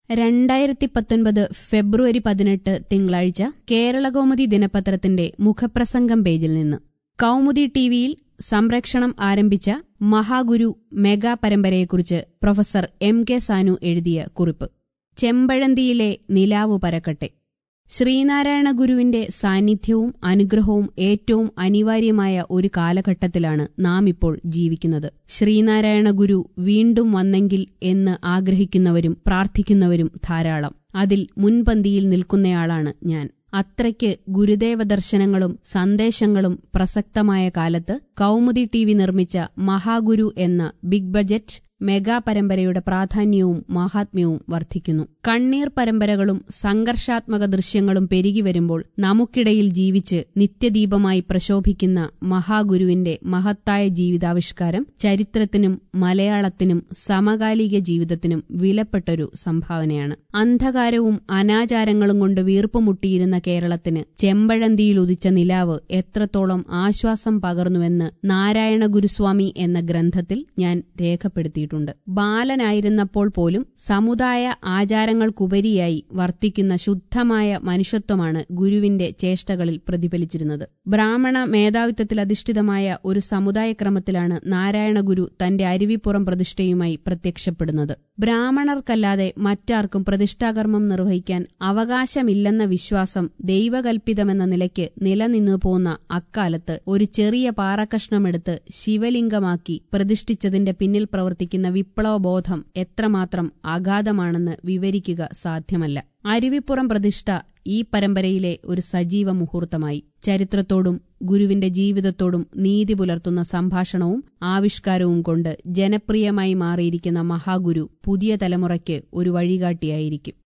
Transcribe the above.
രണ്ടായിരത്തി പത്തൊൻപത് ഫെബ്രുവരി പതിനെട്ട് തിങ്കളാഴ്ച കേരളകൗമുദി ദിനപത്രത്തിന്റെ മുഖപ്രസംഗം പേജിൽ നിന്ന് കൗമുദി ടിവിയിൽ സംരക്ഷണം ആരംഭിച്ച മഹാഗുരു മെഗാ പരമ്പരയെക്കുറിച്ച് പ്രൊഫസർ എം കെ സാനു എഴുതിയ കുറിപ്പ് ചെമ്പഴന്തിയിലെ നിലാവു പരക്കട്ടെ ശ്രീനാരായണ ഗുരുവിന്റെ സാന്നിധ്യവും അനുഗ്രഹവും ഏറ്റവും അനിവാര്യമായ ഒരു കാലഘട്ടത്തിലാണ് നാം ഇപ്പോൾ ജീവിക്കുന്നത് ശ്രീനാരായണ ഗുരു വീണ്ടും വന്നെങ്കിൽ എന്ന് ആഗ്രഹിക്കുന്നവരും പ്രാർത്ഥിക്കുന്നവരും ധാരാളം അതിൽ മുൻപന്തിയിൽ നിൽക്കുന്നയാളാണ് ഞാൻ അത്രയ്ക്ക് ഗുരുദേവ ദർശനങ്ങളും സന്ദേശങ്ങളും പ്രസക്തമായ കാലത്ത് കൗമുദി ടി വി നിർമ്മിച്ച മഹാഗുരു എന്ന ബിഗ് ബജറ്റ് മെഗാ പരമ്പരയുടെ പ്രാധാന്യവും മാഹാത്മ്യവും വർദ്ധിക്കുന്നു കണ്ണീർ പരമ്പരകളും സംഘർഷാത്മക ദൃശ്യങ്ങളും പെരുകി വരുമ്പോൾ നമുക്കിടയിൽ ജീവിച്ച് നിത്യദീപമായി പ്രശോഭിക്കുന്ന മഹാഗുരുവിന്റെ മഹത്തായ ജീവിതാവിഷ്കാരം ചരിത്രത്തിനും മലയാളത്തിനും സമകാലിക ജീവിതത്തിനും വിലപ്പെട്ടൊരു സംഭാവനയാണ് അന്ധകാരവും അനാചാരങ്ങളും കൊണ്ട് വീർപ്പുമുട്ടിയിരുന്ന കേരളത്തിന് ചെമ്പഴന്തിയിൽ ഉദിച്ച നിലാവ് എത്രത്തോളം ആശ്വാസം പകർന്നുവെന്ന് നാരായണ ഗുരുസ്വാമി എന്ന ഗ്രന്ഥത്തിൽ ഞാൻ രേഖപ്പെടുത്തിയിട്ടുണ്ട് ബാലനായിരുന്നപ്പോൾ പോലും സമുദായ ആചാരങ്ങൾക്കുപരിയായി വർത്തിക്കുന്ന ശുദ്ധമായ മനുഷ്യത്വമാണ് ഗുരുവിന്റെ ചേഷ്ടകളിൽ പ്രതിഫലിച്ചിരുന്നത് ബ്രാഹ്മണ മേധാവിത്വത്തിൽ അധിഷ്ഠിതമായ ഒരു സമുദായക്രമത്തിലാണ് നാരായണ ഗുരു തന്റെ അരുവിപ്പുറം പ്രതിഷ്ഠയുമായി പ്രത്യക്ഷപ്പെടുന്നത് ബ്രാഹ്മണർക്കല്ലാതെ മറ്റാർക്കും പ്രതിഷ്ഠാകർമ്മം നിർവഹിക്കാൻ അവകാശമില്ലെന്ന വിശ്വാസം ദൈവകൽപിതമെന്ന നിലയ്ക്ക് നിലനിന്നു പോന്ന അക്കാലത്ത് ഒരു ചെറിയ പാറക്കഷ്ണമെടുത്ത് ശിവലിംഗമാക്കി പ്രതിഷ്ഠിച്ചതിന്റെ പിന്നിൽ പ്രവർത്തിക്കുന്ന വിപ്ലവബോധം എത്രമാത്രം അഗാധമാണെന്ന് വിവരിക്കുക സാധ്യമല്ല അരുവിപ്പുറം പ്രതിഷ്ഠ ഈ പരമ്പരയിലെ ഒരു സജീവ മുഹൂർത്തമായി ചരിത്രത്തോടും ഗുരുവിന്റെ ജീവിതത്തോടും നീതി പുലർത്തുന്ന സംഭാഷണവും ആവിഷ്കാരവും കൊണ്ട് ജനപ്രിയമായി മാറിയിരിക്കുന്ന മഹാഗുരു പുതിയ തലമുറയ്ക്ക് ഒരു വഴികാട്ടിയായിരിക്കും